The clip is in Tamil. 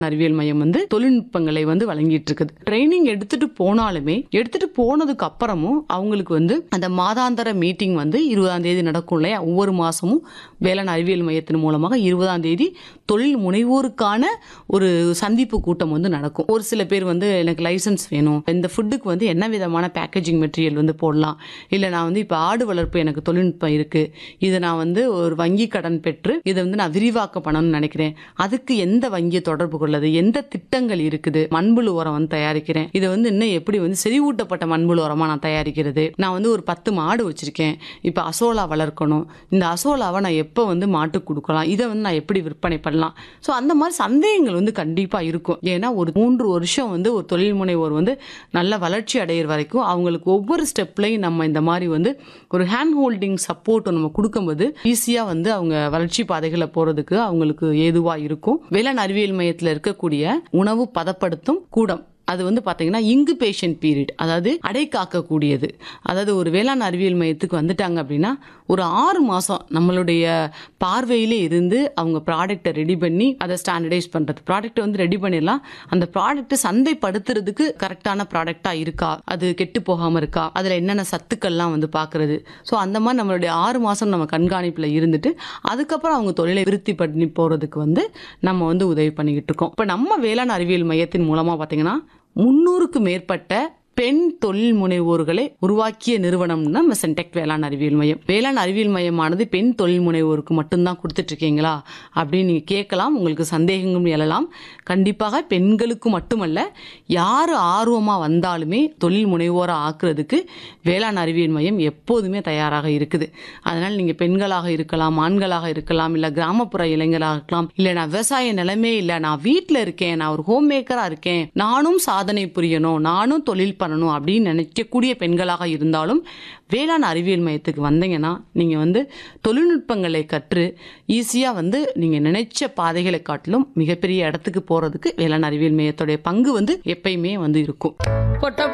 அறிவியல் மையம் வந்து தொழில்நுட்பங்களை வந்து வழங்கிட்டு இருக்குது ட்ரைனிங் எடுத்துட்டு போனாலுமே எடுத்துட்டு போனதுக்கு அப்புறமும் அவங்களுக்கு வந்து அந்த மாதாந்திர மீட்டிங் வந்து இருபதாம் தேதி நடக்கும் இல்லையா ஒவ்வொரு மாசமும் வேளாண் அறிவியல் மையத்தின் மூலமாக இருபதாம் தேதி தொழில் முனைவோருக்கான ஒரு சந்திப்பு கூட்டம் வந்து நடக்கும் ஒரு சில பேர் வந்து எனக்கு லைசன்ஸ் வேணும் இந்த ஃபுட்டுக்கு வந்து என்ன விதமான பேக்கேஜிங் மெட்டீரியல் வந்து போடலாம் இல்லை நான் வந்து இப்போ ஆடு வளர்ப்பு எனக்கு தொழில்நுட்பம் இருக்கு இதை நான் வந்து ஒரு வங்கி கடன் பெற்று இதை வந்து நான் விரிவாக்க பண்ணணும்னு நினைக்கிறேன் அதுக்கு எந்த வங்கியை தொடர்பு கொள்ளது எந்த திட்டங்கள் இருக்குது மண்புழு உரம் வந்து தயாரிக்கிறேன் இதை வந்து இன்னும் எப்படி வந்து செறிவூட்டப்பட்ட மண்புழு உரமா நான் தயாரிக்கிறது நான் வந்து ஒரு பத்து மாடு வச்சிருக்கேன் இப்போ அசோலா வளர்க்கணும் இந்த அசோலாவை நான் எப்போ வந்து மாட்டுக்கு கொடுக்கலாம் இதை வந்து நான் எப்படி விற்பனை பண்ணலாம் ஸோ அந்த மாதிரி சந்தேகங்கள் வந்து கண்டிப்பாக இருக்கும் ஏன்னா ஒரு மூன்று வருஷம் வந்து ஒரு தொழில் முனைவோர் வந்து நல்ல வளர்ச்சி அடையிற வரைக்கும் அவங்களுக்கு ஒவ்வொரு ஸ்டெப்லையும் நம்ம இந்த மாதிரி வந்து ஒரு ஹேண்ட் ஹோல்டிங் சப்போர்ட் நம்ம கொடுக்கும்போது ஈஸியாக வந்து அவங்க வளர்ச்சி பாதைகளை போகிறதுக்கு அவங்களுக்கு ஏதுவாக இருக்கும் வேளாண் அறிவியல் மையத்தில் இருக்கக்கூடிய உணவு பதப்படுத்தும் கூடம் அது வந்து பார்த்தீங்கன்னா இங்குபேஷன் பீரியட் அதாவது அடை காக்கக்கூடியது அதாவது ஒரு வேளாண் அறிவியல் மையத்துக்கு வந்துட்டாங்க அப்படின்னா ஒரு ஆறு மாதம் நம்மளுடைய பார்வையிலே இருந்து அவங்க ப்ராடக்ட்டை ரெடி பண்ணி அதை ஸ்டாண்டர்டைஸ் பண்ணுறது ப்ராடக்ட்டை வந்து ரெடி பண்ணிடலாம் அந்த ப்ராடக்ட்டை சந்தைப்படுத்துறதுக்கு கரெக்டான ப்ராடக்டாக இருக்கா அது கெட்டு போகாமல் இருக்கா அதில் என்னென்ன சத்துக்கள்லாம் வந்து பார்க்குறது ஸோ அந்த மாதிரி நம்மளுடைய ஆறு மாதம் நம்ம கண்காணிப்பில் இருந்துட்டு அதுக்கப்புறம் அவங்க தொழிலை விருத்தி பண்ணி போகிறதுக்கு வந்து நம்ம வந்து உதவி பண்ணிக்கிட்டு இருக்கோம் இப்போ நம்ம வேளாண் அறிவியல் மையத்தின் மூலமாக பார்த்தீங்கன்னா முன்னூறுக்கு மேற்பட்ட பெண் தொழில் முனைவோர்களை உருவாக்கிய நிறுவனம்னா நம்ம சென்டெக் வேளாண் அறிவியல் மையம் வேளாண் அறிவியல் மையமானது பெண் தொழில் முனைவோருக்கு மட்டும்தான் கொடுத்துட்டு இருக்கீங்களா அப்படின்னு நீங்க கேட்கலாம் உங்களுக்கு சந்தேகங்களும் எழலாம் கண்டிப்பாக பெண்களுக்கு மட்டுமல்ல யார் ஆர்வமா வந்தாலுமே தொழில் முனைவோரா ஆக்குறதுக்கு வேளாண் அறிவியல் மையம் எப்போதுமே தயாராக இருக்குது அதனால் நீங்க பெண்களாக இருக்கலாம் ஆண்களாக இருக்கலாம் இல்ல கிராமப்புற இளைஞராக இருக்கலாம் இல்ல நான் விவசாய நிலைமே இல்ல நான் வீட்டில் இருக்கேன் நான் ஒரு ஹோம் மேக்கரா இருக்கேன் நானும் சாதனை புரியணும் நானும் தொழில் பண்ணணும் அப்படின்னு நினைக்கக்கூடிய பெண்களாக இருந்தாலும் வேளாண் அறிவியல் மையத்துக்கு வந்தீங்கன்னா நீங்கள் வந்து தொழில்நுட்பங்களை கற்று ஈஸியாக வந்து நீங்கள் நினைச்ச பாதைகளை காட்டிலும் மிகப்பெரிய இடத்துக்கு போகிறதுக்கு வேளாண் அறிவியல் மையத்துடைய பங்கு வந்து எப்பயுமே வந்து இருக்கும் பொட்ட